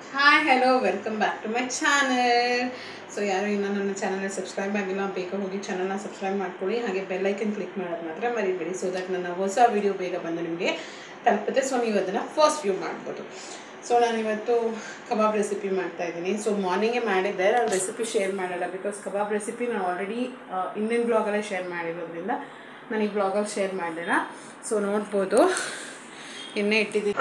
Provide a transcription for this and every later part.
hi hello welcome back to my channel so ಯಾರು ಇನ್ನೂ ನನ್ನ ಚಾನಲ್ನ ಸಬ್ಸ್ಕ್ರೈಬ್ ಆಗಿಲ್ಲ ಬೇಗ ಹೋಗಿ ಚಾನಲ್ನ ಸಬ್ಸ್ಕ್ರೈಬ್ ಮಾಡ್ಕೊಳ್ಳಿ ಹಾಗೆ ಬೆಲ್ಲೈಕನ್ ಕ್ಲಿಕ್ ಮಾಡೋದು ಮಾತ್ರ ಮರಿಬೇಡಿ ಸೊ ದಟ್ ನನ್ನ ಹೊಸ ವಿಡಿಯೋ ಬೇಗ ಬಂದು ನಿಮಗೆ ತಲುಪುತ್ತೆ ಸೊ ನೀವು ಅದನ್ನು ಫಸ್ಟ್ ವ್ಯೂ ಮಾಡ್ಬೋದು ಸೊ ನಾನಿವತ್ತು ಕಬಾಬ್ ರೆಸಿಪಿ ಮಾಡ್ತಾ ಇದ್ದೀನಿ ಸೊ ಮಾರ್ನಿಂಗೇ ಮಾಡಿದ್ದೆ ನಾನು ರೆಸಿಪಿ ಶೇರ್ ಮಾಡಲ್ಲ ಬಿಕಾಸ್ ಕಬಾಬ್ ರೆಸಿಪಿ ನಾನು ಆಲ್ರೆಡಿ ಇಂದಿನ ಬ್ಲಾಗಲ್ಲೇ ಶೇರ್ ಮಾಡಿರೋದ್ರಿಂದ ನಾನು ಈ ಬ್ಲಾಗಲ್ಲಿ ಶೇರ್ ಮಾಡಿಲ್ಲ ಸೊ ನೋಡ್ಬೋದು ಎಣ್ಣೆ ಇಟ್ಟಿದ್ದೀನಿ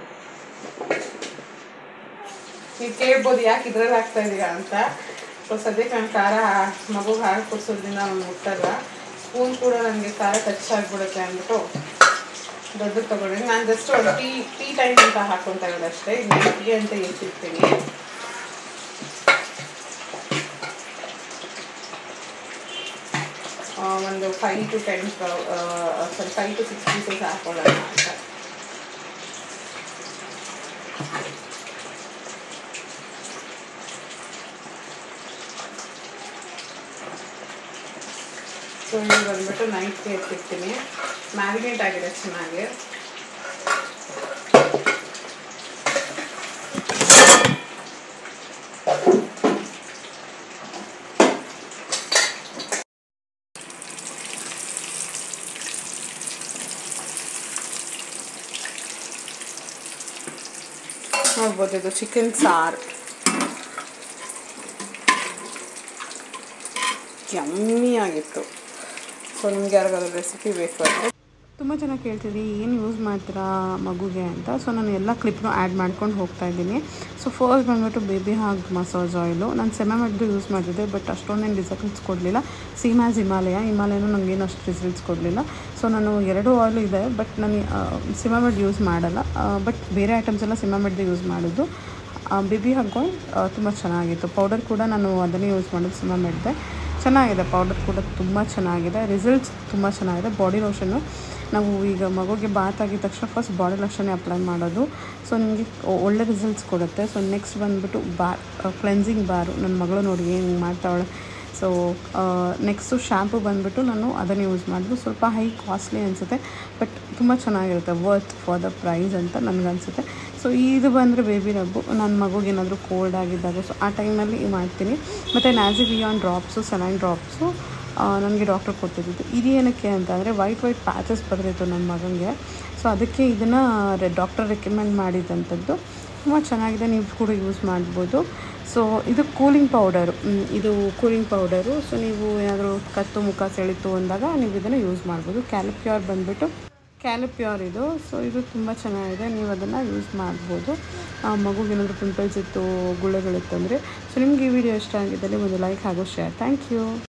ನೀವು ಕೇಳ್ಬೋದು ಯಾಕೆ ಇದ್ರಲ್ಲಿ ಹಾಕ್ತಾ ಇದೀರಾ ಅಂತ ಸೊ ಸದ್ಯಕ್ಕೆ ನಾನು ಖಾರ ಮಗುಗೆ ಹಾಲು ಕೊಡ್ಸೋದ್ರಿಂದ ನಾನು ಮುಟ್ಟಲ್ಲ ಸ್ಪೂನ್ ಕೂಡ ನನಗೆ ಖಾರ ಟಚ್ ಆಗಿಬಿಡುತ್ತೆ ಅಂದ್ಬಿಟ್ಟು ದೊಡ್ಡದು ತಗೊಂಡೆ ನಾನು ಜಸ್ಟ್ ಒಂದು ಟೀ ಟೀ ಟೈಮ್ ಅಂತ ಹಾಕ್ಕೊತಾ ಇರೋದು ಅಷ್ಟೇ ಈಗ ಟೀ ಅಂತ ಎತ್ತಿರ್ತೀನಿ ಆ, ಒಂದು ಫೈವ್ ಟು ಟೆನ್ ಸಾರಿ ಫೈವ್ ಟು ಸಿಕ್ಸ್ ಪೀಸಸ್ ಹಾಕೊಳ್ಳೋಣ ಅಂತ ಸೊ ಇಲ್ಲಿ ಬಂದ್ಬಿಟ್ಟು ನೈಟ್ಗೆ ಎತ್ತಿರ್ತೀನಿ ಮ್ಯಾರಿನೇಟ್ ಆಗಿದೆ ಚೆನ್ನಾಗಿ ನೋಡ್ಬೋದು ಇದು ಚಿಕನ್ ಸಾರು ಯಮ್ಮಿ ಆಗಿತ್ತು ಸೊ ನಿಮ್ಗೆ ಯಾರಿಗಾದ್ರು ರೆಸಿಪಿ ಬೇಕು ಅಂದರೆ ತುಂಬ ಜನ ಕೇಳ್ತಿದ್ರಿ ಏನು ಯೂಸ್ ಮಾಡ್ತೀರಾ ಮಗುಗೆ ಅಂತ ಸೊ ನಾನು ಎಲ್ಲ ಕ್ಲಿಪ್ನು ಆ್ಯಡ್ ಮಾಡ್ಕೊಂಡು ಹೋಗ್ತಾ ಇದ್ದೀನಿ ಸೊ ಫಸ್ಟ್ ಬಂದ್ಬಿಟ್ಟು ಬೇಬಿ ಹಾಗ್ ಮಸಾಜ್ ಆಯಿಲು ನಾನು ಸೆಮೆಮೆಡ್ದು ಯೂಸ್ ಮಾಡ್ತಿದ್ದೆ ಬಟ್ ಅಷ್ಟೊಂದೇನು ರಿಸಲ್ಟ್ಸ್ ಕೊಡಲಿಲ್ಲ ಸೇಮ್ ಆ್ಯಸ್ ಹಿಮಾಲಯ ಹಿಮಾಲಯನೂ ನನಗೇನು ಅಷ್ಟು ರಿಸಲ್ಟ್ಸ್ ಕೊಡಲಿಲ್ಲ ಸೊ ನಾನು ಎರಡು ಆಯಿಲ್ ಇದೆ ಬಟ್ ನಾನು ಸಿಮಾಮೆಡ್ ಯೂಸ್ ಮಾಡಲ್ಲ ಬಟ್ ಬೇರೆ ಐಟಮ್ಸ್ ಎಲ್ಲ ಸಿಮಾಮೆಡ್ದು ಯೂಸ್ ಮಾಡೋದು ಬೇಬಿ ಹಾಗ್ ಆಯಿಲ್ ತುಂಬ ಚೆನ್ನಾಗಿತ್ತು ಪೌಡರ್ ಕೂಡ ನಾನು ಅದನ್ನೇ ಯೂಸ್ ಮಾಡೋದು ಸಿಮಾಮೆಡ್ದೆ ಚೆನ್ನಾಗಿದೆ ಪೌಡರ್ ಕೂಡ ತುಂಬ ಚೆನ್ನಾಗಿದೆ ರಿಸಲ್ಟ್ಸ್ ತುಂಬ ಚೆನ್ನಾಗಿದೆ ಬಾಡಿ ಲೋಷನ್ನು ನಾವು ಈಗ ಮಗುಗೆ ಬಾತ್ ಆಗಿದ ತಕ್ಷಣ ಫಸ್ಟ್ ಬಾಡಿ ಲೋಷನ್ನೇ ಅಪ್ಲೈ ಮಾಡೋದು ಸೊ ನಿಮಗೆ ಒಳ್ಳೆ ರಿಸಲ್ಟ್ಸ್ ಕೊಡುತ್ತೆ ಸೊ ನೆಕ್ಸ್ಟ್ ಬಂದುಬಿಟ್ಟು ಬಾರ್ ಕ್ಲೆನ್ಸಿಂಗ್ ಬಾರು ನನ್ನ ಮಗಳು ನೋಡಿ ಏನು ಮಾಡ್ತಾವಳೆ ಸೊ ನೆಕ್ಸ್ಟು ಶ್ಯಾಂಪು ಬಂದುಬಿಟ್ಟು ನಾನು ಅದನ್ನು ಯೂಸ್ ಮಾಡಿದ್ರು ಸ್ವಲ್ಪ ಹೈ ಕಾಸ್ಟ್ಲಿ ಅನಿಸುತ್ತೆ ಬಟ್ ತುಂಬ ಚೆನ್ನಾಗಿರುತ್ತೆ ವರ್ತ್ ಫಾರ್ ದ ಪ್ರೈಸ್ ಅಂತ ನನಗನ್ಸುತ್ತೆ ಸೊ ಇದು ಬಂದರೆ ಬೇಬಿ ರಬ್ಬು ನನ್ನ ಮಗುಗೆ ಏನಾದರೂ ಕೋಲ್ಡ್ ಆಗಿದ್ದಾಗ ಸೊ ಆ ಟೈಮಲ್ಲಿ ಮಾಡ್ತೀನಿ ಮತ್ತು ನ್ಯಾಸಿವಿಯಾನ್ ಡ್ರಾಪ್ಸು ಸಲೈನ್ ಡ್ರಾಪ್ಸು ನನಗೆ ಡಾಕ್ಟರ್ ಕೊಟ್ಟಿದ್ದು ಇದು ಏನಕ್ಕೆ ಅಂತಂದರೆ ವೈಟ್ ವೈಟ್ ಪ್ಯಾಚಸ್ ಬರ್ತಿತ್ತು ನನ್ನ ಮಗನಿಗೆ ಸೊ ಅದಕ್ಕೆ ಇದನ್ನು ಡಾಕ್ಟರ್ ರೆಕಮೆಂಡ್ ಮಾಡಿದಂಥದ್ದು ತುಂಬ ಚೆನ್ನಾಗಿದೆ ನೀವು ಕೂಡ ಯೂಸ್ ಮಾಡ್ಬೋದು ಸೊ ಇದು ಕೂಲಿಂಗ್ ಪೌಡರು ಇದು ಕೂಲಿಂಗ್ ಪೌಡರು ಸೊ ನೀವು ಏನಾದರೂ ಕತ್ತು ಮುಖ ಸೆಳಿತು ಅಂದಾಗ ನೀವು ಇದನ್ನು ಯೂಸ್ ಮಾಡ್ಬೋದು ಕ್ಯಾಲಿಪ್ಯೂರ್ ಬಂದುಬಿಟ್ಟು ಕ್ಯಾಲಿಪ್ಯೂರ್ ಇದು ಸೊ ಇದು ತುಂಬ ಚೆನ್ನಾಗಿದೆ ನೀವು ಅದನ್ನು ಯೂಸ್ ಮಾಡ್ಬೋದು ಮಗುಗೆ ಏನಾದರೂ ಪಿಂಪಲ್ಸ್ ಇತ್ತು ಗುಳ್ಳೆಗಳಿತ್ತು ಅಂದರೆ ಸೊ ನಿಮ್ಗೆ ಈ ವಿಡಿಯೋ ಇಷ್ಟ ಆಗಿದ್ದಲ್ಲಿ ಒಂದು ಲೈಕ್ ಹಾಗೂ ಶೇರ್ ಥ್ಯಾಂಕ್ ಯು